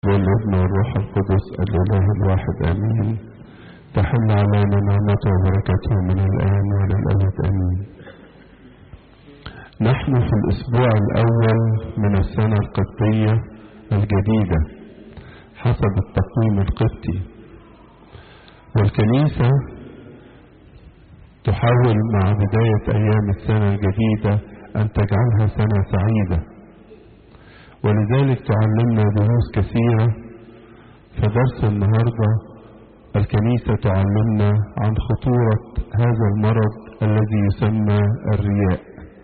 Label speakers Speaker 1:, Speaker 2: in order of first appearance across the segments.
Speaker 1: والابن والروح القدس الإله الواحد آمين تحل علينا نعمته وبركاته من الآن وللأبد آمين نحن في الأسبوع الأول من السنة القبطية الجديدة حسب التقويم القبطي والكنيسة تحاول مع بداية أيام السنة الجديدة أن تجعلها سنة سعيدة ولذلك تعلمنا دروس كثيرة فدرس النهاردة الكنيسة تعلمنا عن خطورة هذا المرض الذي يسمى الرياء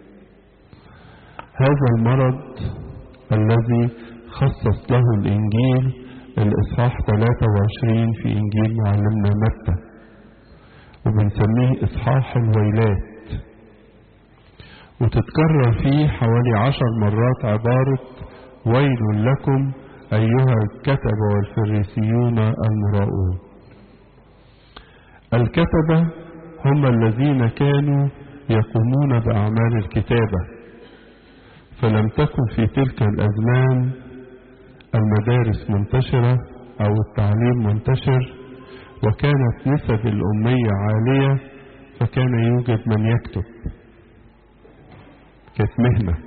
Speaker 1: هذا المرض الذي خصص له الإنجيل الإصحاح 23 في إنجيل معلمنا متى وبنسميه إصحاح الويلات وتتكرر فيه حوالي عشر مرات عبارة ويل لكم أيها الكتبة والفريسيون المراؤون الكتبة هم الذين كانوا يقومون بأعمال الكتابة فلم تكن في تلك الأزمان المدارس منتشرة أو التعليم منتشر وكانت نسب الأمية عالية فكان يوجد من يكتب كانت مهنة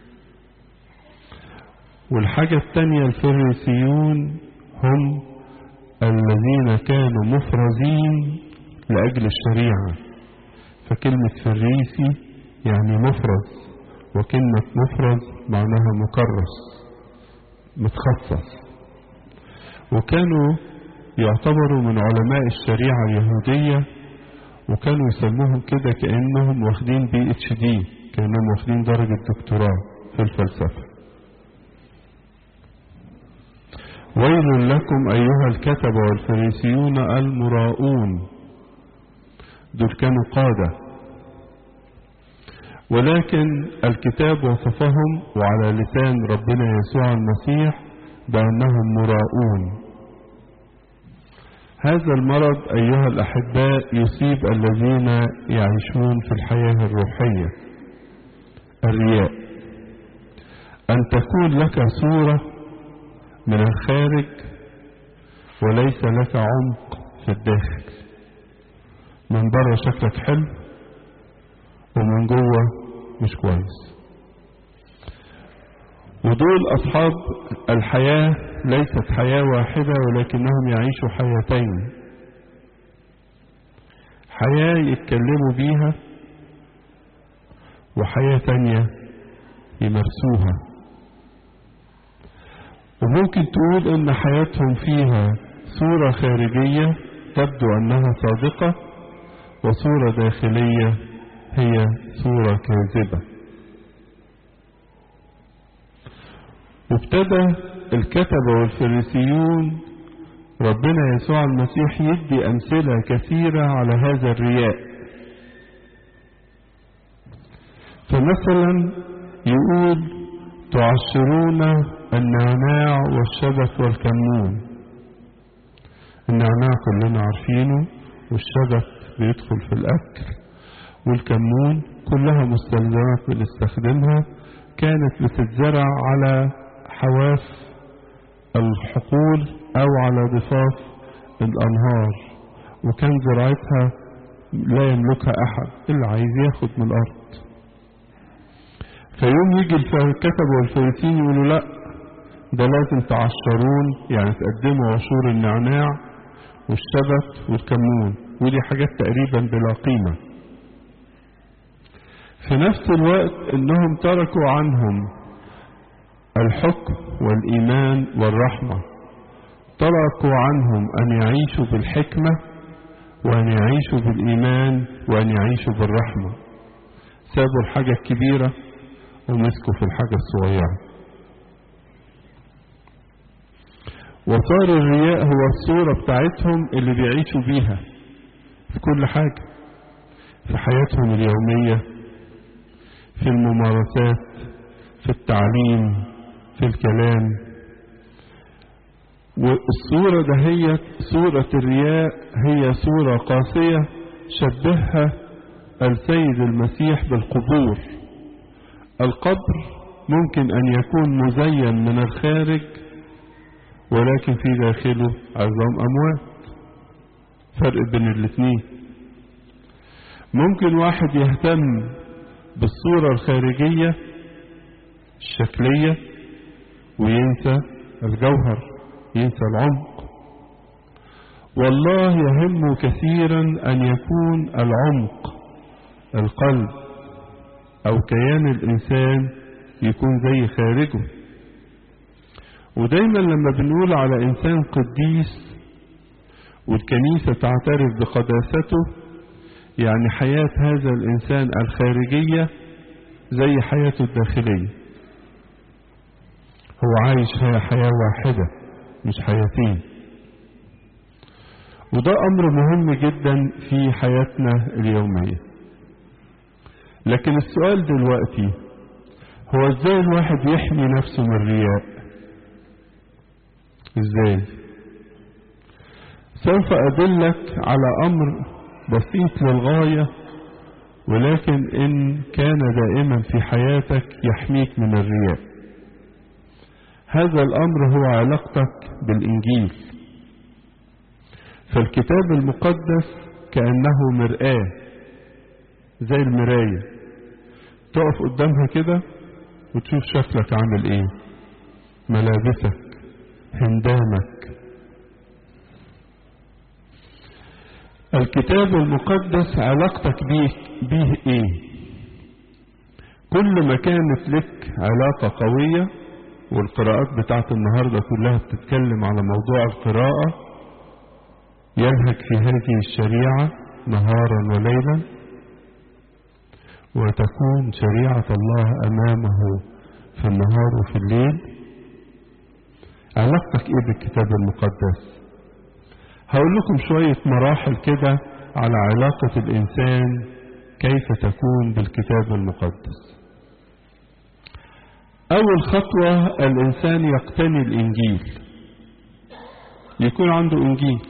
Speaker 1: والحاجة التانية الفريسيون هم الذين كانوا مفرزين لأجل الشريعة فكلمة فريسي يعني مفرز وكلمة مفرز معناها مكرس متخصص وكانوا يعتبروا من علماء الشريعة اليهودية وكانوا يسموهم كده كأنهم واخدين بي اتش دي كأنهم واخدين درجة دكتوراه في الفلسفة ويل لكم أيها الكتبة والفريسيون المراؤون دول كانوا قادة ولكن الكتاب وصفهم وعلى لسان ربنا يسوع المسيح بأنهم مراؤون هذا المرض أيها الأحباء يصيب الذين يعيشون في الحياة الروحية الرياء أن تكون لك صورة من الخارج وليس لك عمق في الداخل من بره شكلك حلو ومن جوه مش كويس ودول أصحاب الحياة ليست حياة واحدة ولكنهم يعيشوا حياتين حياة يتكلموا بيها وحياة تانية يمارسوها وممكن تقول ان حياتهم فيها صورة خارجية تبدو انها صادقة وصورة داخلية هي صورة كاذبة وابتدى الكتبة والفريسيون ربنا يسوع المسيح يدي أمثلة كثيرة على هذا الرياء فمثلا يقول تعشرون النعناع والشبت والكمون النعناع كلنا عارفينه والشبت بيدخل في الأكل والكمون كلها مستلزمات بنستخدمها كانت بتتزرع على حواف الحقول أو على ضفاف الأنهار وكان زراعتها لا يملكها أحد اللي عايز ياخد من الأرض فيوم يجي الكتب والفريسين يقولوا لا ده لازم تعشرون يعني تقدموا عشور النعناع والشبت والكمون ودي حاجات تقريبا بلا قيمة في نفس الوقت انهم تركوا عنهم الحكم والإيمان والرحمة تركوا عنهم أن يعيشوا بالحكمة وأن يعيشوا بالإيمان وأن يعيشوا بالرحمة سابوا الحاجة الكبيرة ومسكوا في الحاجة الصغيرة وصار الرياء هو الصورة بتاعتهم اللي بيعيشوا بيها في كل حاجة في حياتهم اليومية في الممارسات في التعليم في الكلام والصورة دهيت صورة الرياء هي صورة قاسية شبهها السيد المسيح بالقبور القبر ممكن أن يكون مزين من الخارج ولكن في داخله عظام أموات فرق بين الاثنين ممكن واحد يهتم بالصورة الخارجية الشكلية وينسى الجوهر ينسى العمق والله يهم كثيرا أن يكون العمق القلب أو كيان الإنسان يكون زي خارجه ودايما لما بنقول على إنسان قديس والكنيسة تعترف بقداسته يعني حياة هذا الإنسان الخارجية زي حياته الداخلية هو عايش حياة واحدة مش حياتين وده أمر مهم جدا في حياتنا اليومية لكن السؤال دلوقتي هو ازاي الواحد يحمي نفسه من الرياء ازاي سوف أدلك على أمر بسيط للغاية ولكن إن كان دائما في حياتك يحميك من الرياء هذا الأمر هو علاقتك بالإنجيل فالكتاب المقدس كأنه مرآة زي المراية تقف قدامها كده وتشوف شكلك عامل ايه ملابسك هندامك الكتاب المقدس علاقتك بيه, بيه ايه كل ما كانت لك علاقة قوية والقراءات بتاعت النهاردة كلها بتتكلم على موضوع القراءة يلهج في هذه الشريعة نهارا وليلا وتكون شريعة الله أمامه في النهار وفي الليل علاقتك إيه بالكتاب المقدس هقول لكم شوية مراحل كده على علاقة الإنسان كيف تكون بالكتاب المقدس أول خطوة الإنسان يقتني الإنجيل يكون عنده إنجيل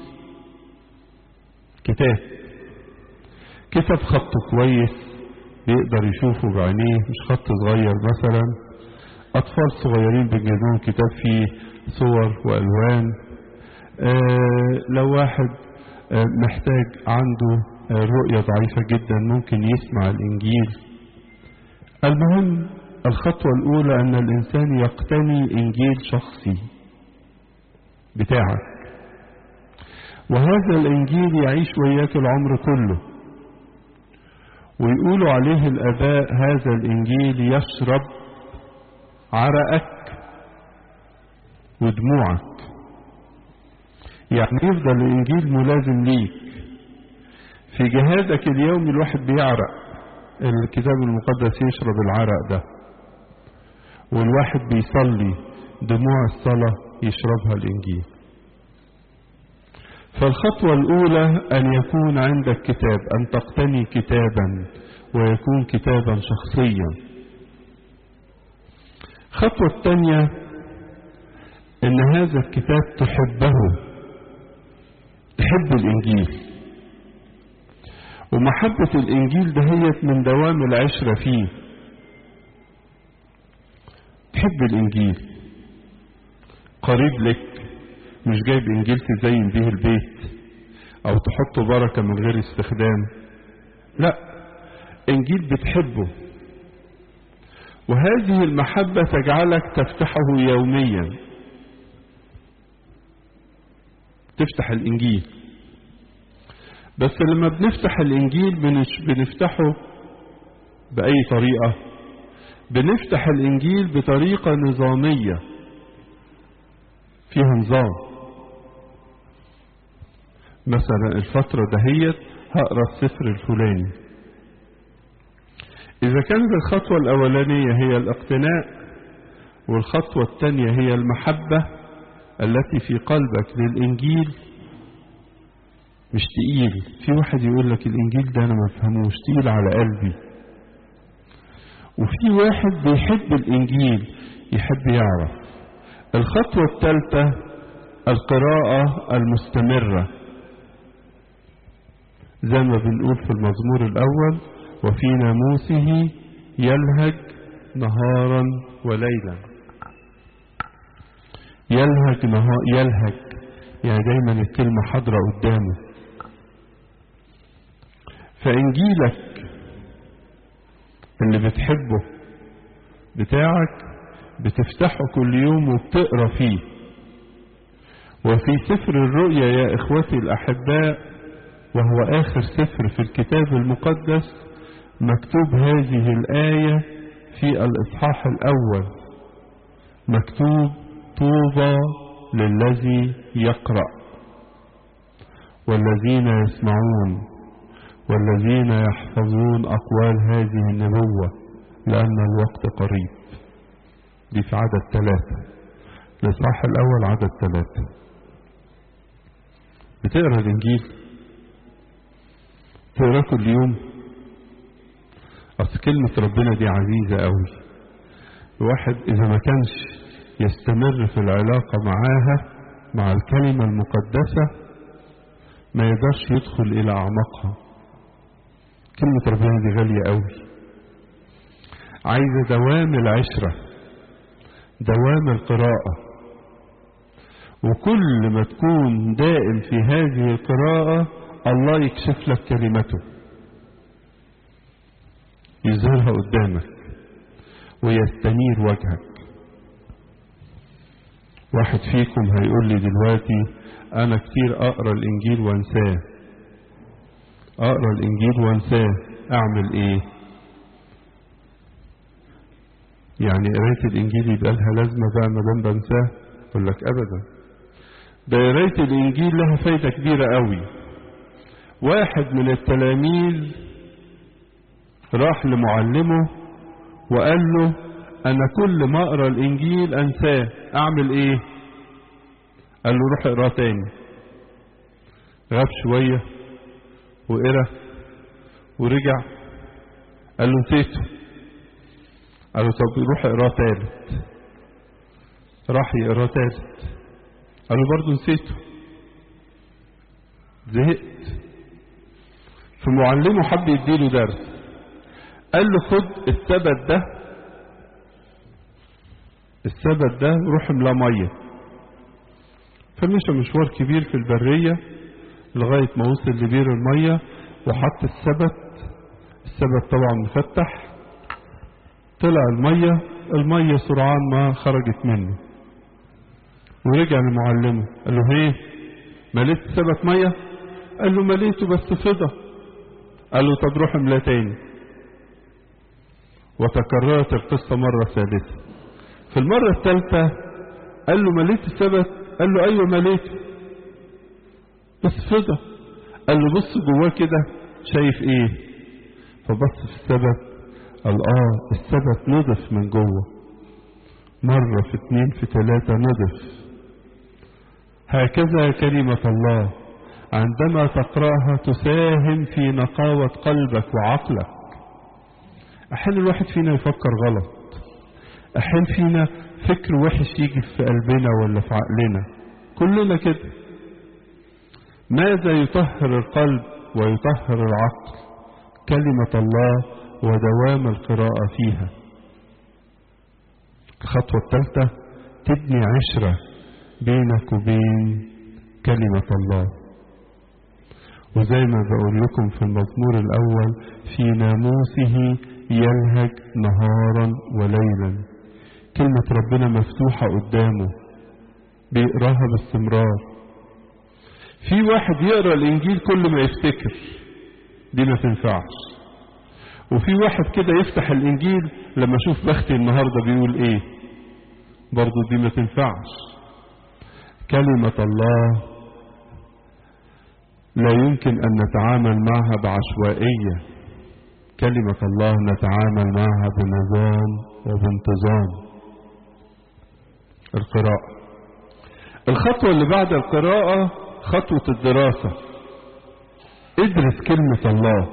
Speaker 1: كتاب كتاب خطه كويس يقدر يشوفه بعينيه مش خط صغير مثلا أطفال صغيرين بيجيبون كتاب فيه صور وألوان آه لو واحد آه محتاج عنده آه رؤية ضعيفة جدا ممكن يسمع الإنجيل المهم الخطوة الأولى أن الإنسان يقتني إنجيل شخصي بتاعك وهذا الإنجيل يعيش وياك العمر كله ويقولوا عليه الآباء هذا الإنجيل يشرب عرقك ودموعك يعني يفضل الإنجيل ملازم ليك في جهادك اليومي الواحد بيعرق الكتاب المقدس يشرب العرق ده والواحد بيصلي دموع الصلاة يشربها الإنجيل فالخطوة الأولى أن يكون عندك كتاب أن تقتني كتابا ويكون كتابا شخصيا الخطوة الثانية أن هذا الكتاب تحبه تحب الإنجيل ومحبة الإنجيل دهيت من دوام العشرة فيه تحب الإنجيل قريب لك مش جايب إنجيل تزين به البيت أو تحطه بركة من غير استخدام لا إنجيل بتحبه وهذه المحبة تجعلك تفتحه يوميا تفتح الإنجيل بس لما بنفتح الإنجيل بنفتحه بأي طريقة بنفتح الإنجيل بطريقة نظامية فيها نظام مثلا الفترة دهيت هقرا السفر الفلاني إذا كانت الخطوة الأولانية هي الاقتناء والخطوة الثانية هي المحبة التي في قلبك للإنجيل مش تقيل في واحد يقول لك الإنجيل ده أنا ما بفهموش تقيل على قلبي وفي واحد بيحب الإنجيل يحب يعرف الخطوة الثالثة القراءة المستمرة زي ما بنقول في المزمور الأول وفي ناموسه يلهج نهارا وليلا يلهج نهار يلهج يعني دايما الكلمة حاضرة قدامه فإنجيلك اللي بتحبه بتاعك بتفتحه كل يوم وبتقرا فيه وفي سفر الرؤيا يا إخوتي الأحباء وهو آخر سفر في الكتاب المقدس مكتوب هذه الآية في الإصحاح الأول مكتوب طوبى للذي يقرأ والذين يسمعون والذين يحفظون أقوال هذه النبوة لأن الوقت قريب دي في عدد ثلاثة الإصحاح الأول عدد ثلاثة بتقرأ الإنجيل تقرأ كل يوم أصل كلمة ربنا دي عزيزة قوي الواحد إذا ما كانش يستمر في العلاقة معاها مع الكلمة المقدسة ما يقدرش يدخل إلى أعماقها كلمة ربنا دي غالية قوي عايزة دوام العشرة دوام القراءة وكل ما تكون دائم في هذه القراءة الله يكشف لك كلمته يظهرها قدامك ويستنير وجهك واحد فيكم هيقول لي دلوقتي انا كتير اقرا الانجيل وانساه اقرا الانجيل وانساه اعمل ايه يعني قرايه الانجيل يبقى لها لازمه بقى ما دام بنساه اقول لك ابدا ده قرايه الانجيل لها فايده كبيره قوي واحد من التلاميذ راح لمعلمه وقال له انا كل ما اقرا الانجيل انساه اعمل ايه قال له روح اقراه تاني غاب شويه وقرا ورجع قال له نسيته قال له طب روح اقراه تالت راح يقراه تالت قال له برضه نسيته زهقت فمعلمه حب يديله درس قال له خد السبت ده السبت ده روح املاه ميه فمشى مشوار كبير في البرية لغاية ما وصل لبير المية وحط السبت السبت طبعا مفتح طلع المية المية سرعان ما خرجت منه ورجع لمعلمه قال له ايه مليت السبت مية قال له مليته بس فضة قال له طب روح املاه تاني وتكررت القصة مرة ثالثة في المرة الثالثة قال له مليت السبت قال له ايوه مليته بس فضة قال له بص جواه كده شايف ايه فبص في السبت قال اه السبت نضف من جوه مرة في اتنين في تلاتة نضف هكذا كلمة الله عندما تقرأها تساهم في نقاوة قلبك وعقلك أحيانا الواحد فينا يفكر غلط أحيانا فينا فكر وحش يجي في قلبنا ولا في عقلنا كلنا كده ماذا يطهر القلب ويطهر العقل كلمة الله ودوام القراءة فيها الخطوة الثالثة تبني عشرة بينك وبين كلمة الله وزي ما بقول لكم في المزمور الأول في ناموسه يلهج نهارا وليلا كلمة ربنا مفتوحة قدامه بيقراها باستمرار في واحد يقرا الانجيل كل ما يفتكر دي ما تنفعش وفي واحد كده يفتح الانجيل لما اشوف بختي النهارده بيقول ايه برضه دي ما تنفعش كلمة الله لا يمكن أن نتعامل معها بعشوائية كلمة الله نتعامل معها بنظام وبانتظام القراءة الخطوة اللي بعد القراءة خطوة الدراسة ادرس كلمة الله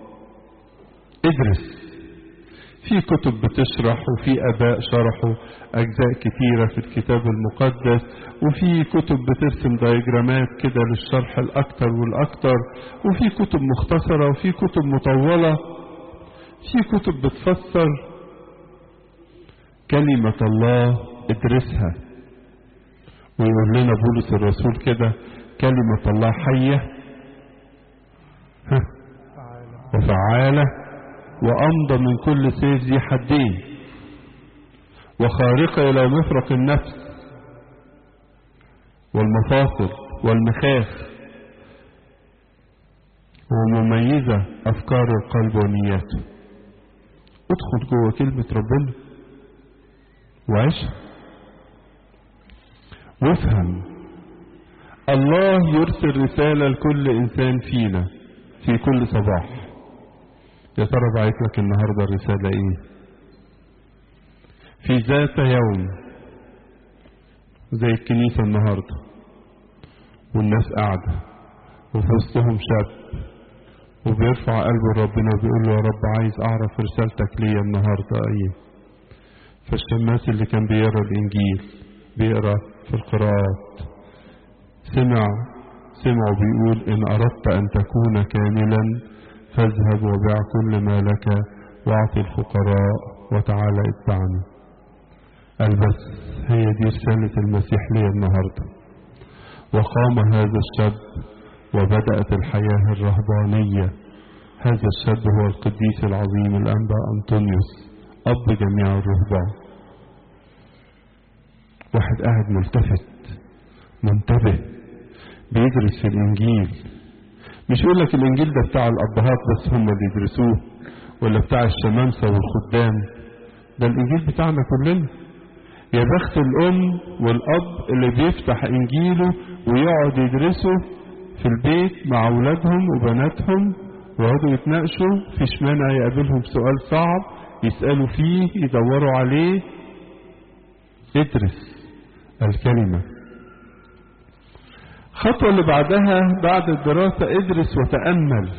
Speaker 1: ادرس في كتب بتشرح وفي اباء شرحوا اجزاء كتيرة في الكتاب المقدس وفي كتب بترسم دايجرامات كده للشرح الاكتر والاكتر وفي كتب مختصرة وفي كتب مطولة في كتب بتفسر كلمة الله ادرسها ويقول لنا بولس الرسول كده كلمة الله حية ها وفعالة وأمضى من كل سيف ذي حدين وخارقة إلى مفرق النفس والمفاصل والمخاخ ومميزة أفكار القلب ونياته ادخل جوه كلمة ربنا وعيشها وافهم الله يرسل رسالة لكل إنسان فينا في كل صباح يا ترى بعت لك النهاردة الرسالة إيه في ذات يوم زي الكنيسة النهاردة والناس قاعدة وفي وسطهم شاب وبيرفع قلبه لربنا وبيقول له يا رب عايز أعرف رسالتك ليا النهاردة إيه فالشماس اللي كان بيقرا الإنجيل بيقرا في القراءات سمع سمعوا بيقول إن أردت أن تكون كاملا فاذهب وبيع كل ما لك واعطي الفقراء وتعالى اتبعني قال بس هي دي رسالة المسيح لي النهاردة وقام هذا الشاب وبدأت الحياة الرهبانية هذا الشاب هو القديس العظيم الأنبا أنطونيوس أب جميع الرهبان واحد قاعد ملتفت منتبه بيدرس في الإنجيل مش يقول لك الإنجيل ده بتاع الأبهات بس هم اللي يدرسوه ولا بتاع الشمامسة والخدام ده الإنجيل بتاعنا كلنا يا بخت الأم والأب اللي بيفتح إنجيله ويقعد يدرسه في البيت مع أولادهم وبناتهم ويقعدوا يتناقشوا فيش مانع يقابلهم سؤال صعب يسألوا فيه يدوروا عليه ادرس الكلمة الخطوة اللي بعدها بعد الدراسة ادرس وتأمل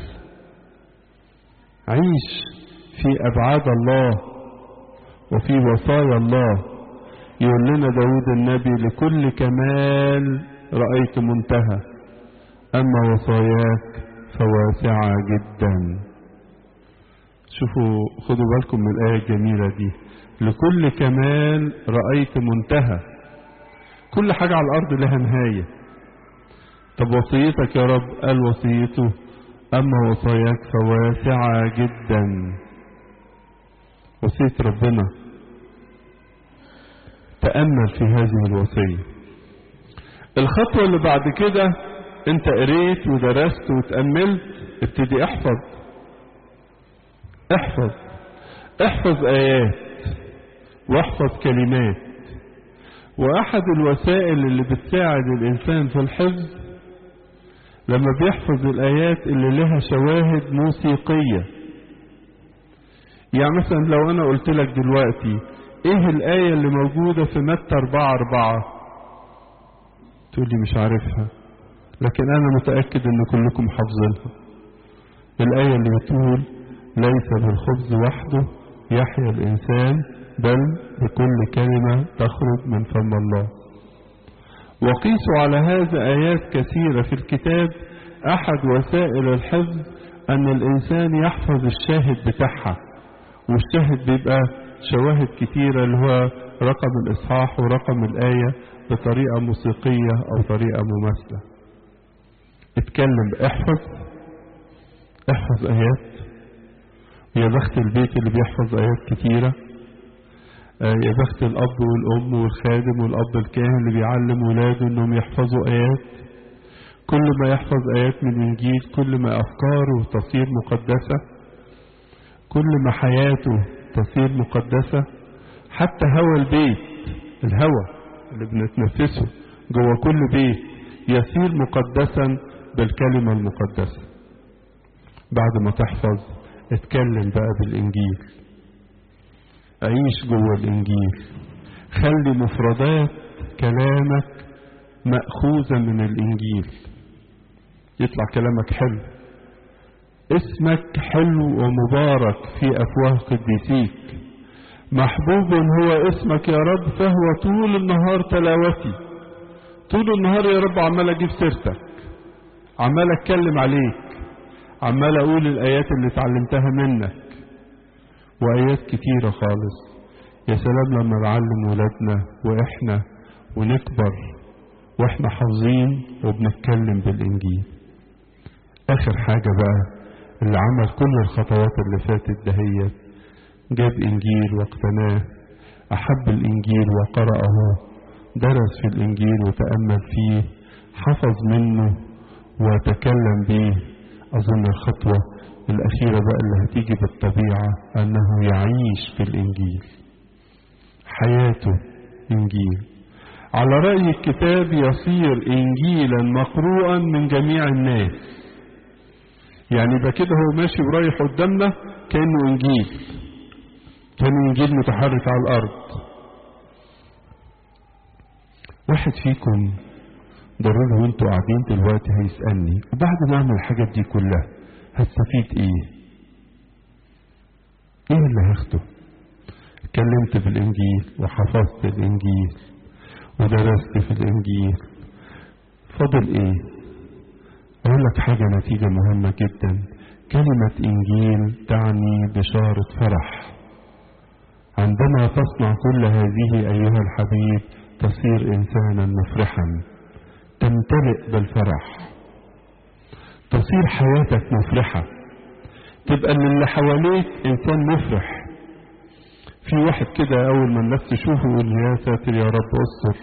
Speaker 1: عيش في أبعاد الله وفي وصايا الله يقول لنا داود النبي لكل كمال رأيت منتهى أما وصاياك فواسعة جدا شوفوا خدوا بالكم من الآية الجميلة دي لكل كمال رأيت منتهى كل حاجة على الأرض لها نهاية طب وصيتك يا رب قال وصيته أما وصاياك فواسعة جدا وصية ربنا تأمل في هذه الوصية الخطوة اللي بعد كده انت قريت ودرست وتأملت ابتدي احفظ احفظ احفظ آيات واحفظ كلمات وأحد الوسائل اللي بتساعد الإنسان في الحفظ لما بيحفظ الآيات اللي لها شواهد موسيقية يعني مثلا لو أنا قلت لك دلوقتي إيه الآية اللي موجودة في متى أربعة أربعة تقول لي مش عارفها لكن أنا متأكد إن كلكم حافظينها الآية اللي بتقول ليس بالخبز وحده يحيا الإنسان بل بكل كلمة تخرج من فم الله وقيسوا على هذا آيات كثيرة في الكتاب أحد وسائل الحفظ أن الإنسان يحفظ الشاهد بتاعها والشاهد بيبقى شواهد كتيرة اللي هو رقم الإصحاح ورقم الآية بطريقة موسيقية أو طريقة مماثلة اتكلم احفظ احفظ آيات يا بخت البيت اللي بيحفظ آيات كتيرة يا بخت الأب والأم والخادم والأب الكاهن اللي بيعلم ولاده إنهم يحفظوا آيات كل ما يحفظ آيات من الإنجيل كل ما أفكاره تصير مقدسة كل ما حياته تصير مقدسة حتى هوا البيت الهوا اللي بنتنفسه جوه كل بيت يصير مقدسا بالكلمة المقدسة بعد ما تحفظ اتكلم بقى بالإنجيل عيش جوه الإنجيل خلي مفردات كلامك مأخوذة من الإنجيل يطلع كلامك حلو اسمك حلو ومبارك في أفواه قديسيك محبوب هو اسمك يا رب فهو طول النهار تلاوتي طول النهار يا رب عمال أجيب سيرتك عمال أتكلم عليك عمال أقول الآيات اللي اتعلمتها منك وآيات كتيرة خالص يا سلام لما نعلم ولادنا وإحنا ونكبر واحنا حافظين وبنتكلم بالانجيل اخر حاجة بقى اللي عمل كل الخطوات اللي فاتت دهيت جاب انجيل واقتناه احب الانجيل وقرأه درس في الانجيل وتأمل فيه حفظ منه وتكلم به اظن الخطوة الاخيرة بقى اللي هتيجي بالطبيعة انه يعيش في الانجيل حياته انجيل على رأي الكتاب يصير انجيلا مقروءا من جميع الناس يعني يبقى كده هو ماشي ورايح قدامنا كأنه انجيل كان انجيل متحرك على الارض واحد فيكم ضروري وانتوا قاعدين دلوقتي هيسألني وبعد ما اعمل الحاجات دي كلها هستفيد ايه ايه اللي هاخده اتكلمت في الانجيل وحفظت الانجيل ودرست في الانجيل فاضل ايه اقول لك حاجة نتيجة مهمة جدا كلمة انجيل تعني بشارة فرح عندما تصنع كل هذه ايها الحبيب تصير انسانا مفرحا تمتلئ بالفرح تصير حياتك مفرحة تبقى من اللي حواليك انسان مفرح في واحد كده اول ما الناس تشوفه يقول يا ساتر يا رب استر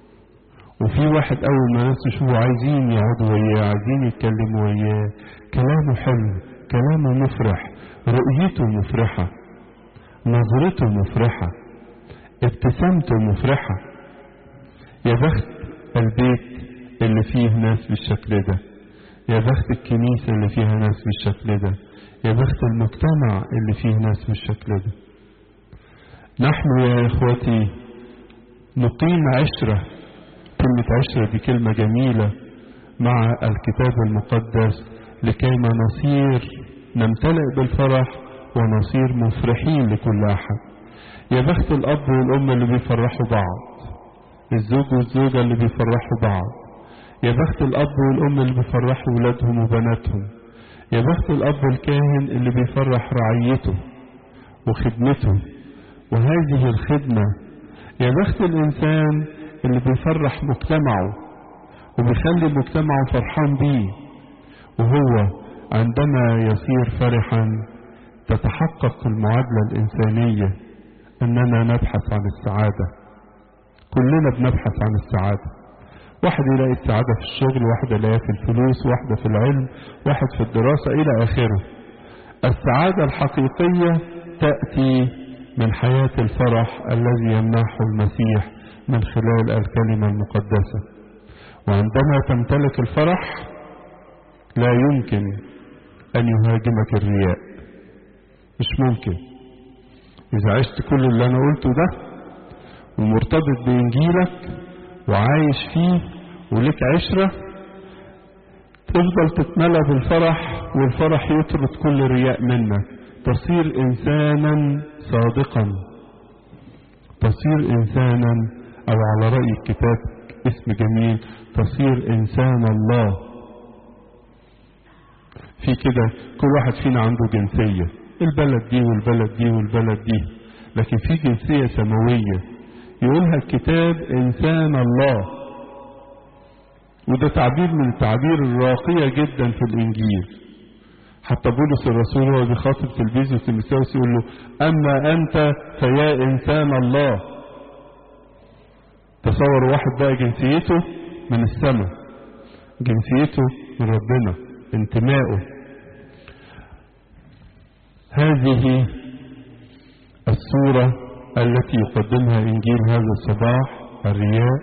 Speaker 1: وفي واحد اول ما الناس تشوفه عايزين يقعدوا وياه عايزين يتكلموا وياه كلامه حلو كلامه مفرح رؤيته مفرحة نظرته مفرحة ابتسامته مفرحة يا بخت البيت اللي فيه ناس بالشكل ده يا بخت الكنيسة اللي فيها ناس بالشكل ده يا بخت المجتمع اللي فيه ناس بالشكل ده نحن يا إخوتي نقيم عشرة كلمة عشرة دي كلمة جميلة مع الكتاب المقدس لكيما نصير نمتلئ بالفرح ونصير مفرحين لكل أحد يا بخت الأب والأم اللي بيفرحوا بعض الزوج والزوجة اللي بيفرحوا بعض يا بخت الأب والأم اللي بيفرحوا ولادهم وبناتهم يا بخت الأب الكاهن اللي بيفرح رعيته وخدمته وهذه الخدمة يا بخت الإنسان اللي بيفرح مجتمعه وبيخلي مجتمعه فرحان بيه وهو عندما يصير فرحا تتحقق المعادلة الإنسانية أننا نبحث عن السعادة كلنا بنبحث عن السعادة واحد يلاقي السعادة في الشغل واحد يلاقيها في الفلوس واحدة في العلم واحد في الدراسة إلى آخره السعادة الحقيقية تأتي من حياة الفرح الذي يمنحه المسيح من خلال الكلمة المقدسة وعندما تمتلك الفرح لا يمكن أن يهاجمك الرياء مش ممكن إذا عشت كل اللي أنا قلته ده ومرتبط بإنجيلك وعايش فيه ولك عشرة تفضل تتملى بالفرح والفرح يطرد كل رياء منك تصير إنسانا صادقا تصير إنسانا أو على رأي الكتاب اسم جميل تصير إنسان الله في كده كل واحد فينا عنده جنسية البلد دي والبلد دي والبلد دي لكن في جنسية سماوية يقولها الكتاب إنسان الله وده تعبير من التعبير الراقية جدا في الإنجيل حتى بولس الرسول هو بيخاطب تلبيزه تيموثاوس يقول له أما أنت فيا إنسان الله تصور واحد بقى جنسيته من السماء جنسيته من ربنا انتمائه هذه الصورة التي يقدمها إنجيل هذا الصباح الرياء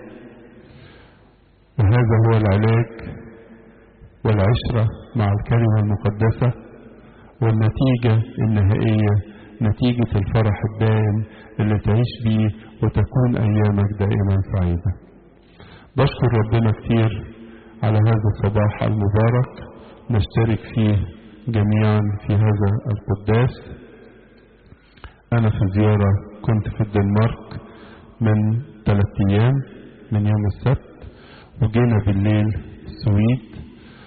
Speaker 1: وهذا هو العلاج والعشرة مع الكلمة المقدسة والنتيجة النهائية نتيجة الفرح الدائم اللي تعيش بيه وتكون أيامك دائما سعيدة بشكر ربنا كتير على هذا الصباح المبارك نشترك فيه جميعا في هذا القداس أنا في زيارة كنت في الدنمارك من ثلاثة أيام من يوم السبت وجينا بالليل السويد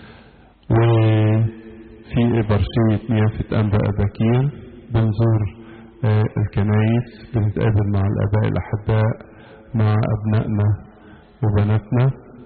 Speaker 1: وفي برشية نيافة أنبا أباكير بنزور آه الكنايس بنتقابل مع الآباء الأحباء مع أبنائنا وبناتنا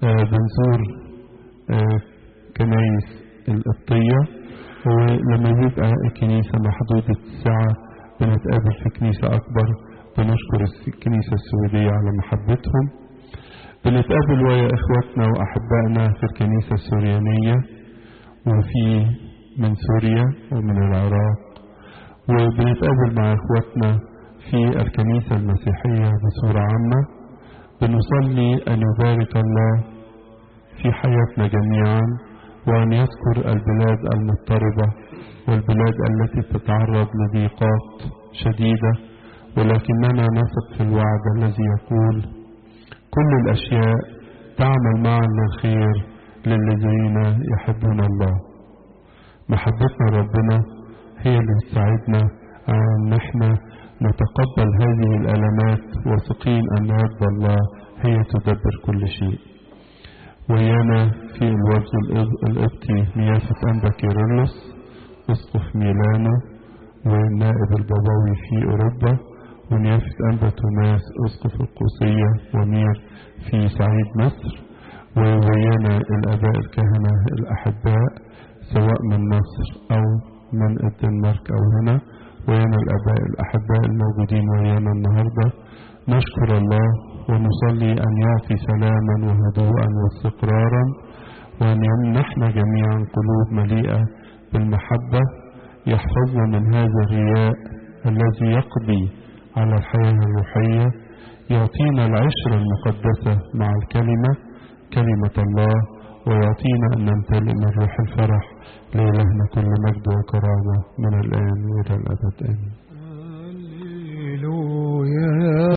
Speaker 1: آه بنزور آه كنايس القبطية ولما بيبقى الكنيسة محدودة الساعة بنتقابل في كنيسة أكبر بنشكر الكنيسة السويدية على محبتهم بنتقابل ويا إخواتنا وأحبائنا في الكنيسة السوريانية وفي من سوريا ومن العراق وبنتقابل مع إخواتنا في الكنيسة المسيحية بصورة عامة بنصلي أن يبارك الله في حياتنا جميعا وأن يذكر البلاد المضطربة والبلاد التي تتعرض لضيقات شديدة ولكننا نثق في الوعد الذي يقول كل الأشياء تعمل معا للخير للذين يحبون الله محبتنا ربنا هي اللي بتساعدنا أن احنا نتقبل هذه الألمات واثقين أن يد الله هي تدبر كل شيء ويانا في الوفد القبطي نيافة أنبا كيرلس أسقف ميلانو والنائب البابوي في أوروبا ونيافة أنبا توماس أسقف القوسية ومير في سعيد مصر وويانا الآباء الكهنة الأحباء سواء من مصر أو من الدنمارك أو هنا ويانا الآباء الأحباء الموجودين ويانا النهاردة نشكر الله ونصلي أن يعطي سلاما وهدوءا واستقرارا وأن يمنحنا جميعا قلوب مليئة بالمحبة يحفظنا من هذا الرياء الذي يقضي على الحياة الروحية يعطينا العشرة المقدسة مع الكلمة كلمة الله ويعطينا أن نمتلئ من روح الفرح لإلهنا كل مجد وكرامة من الآن وإلى الأبد آمين
Speaker 2: هللويا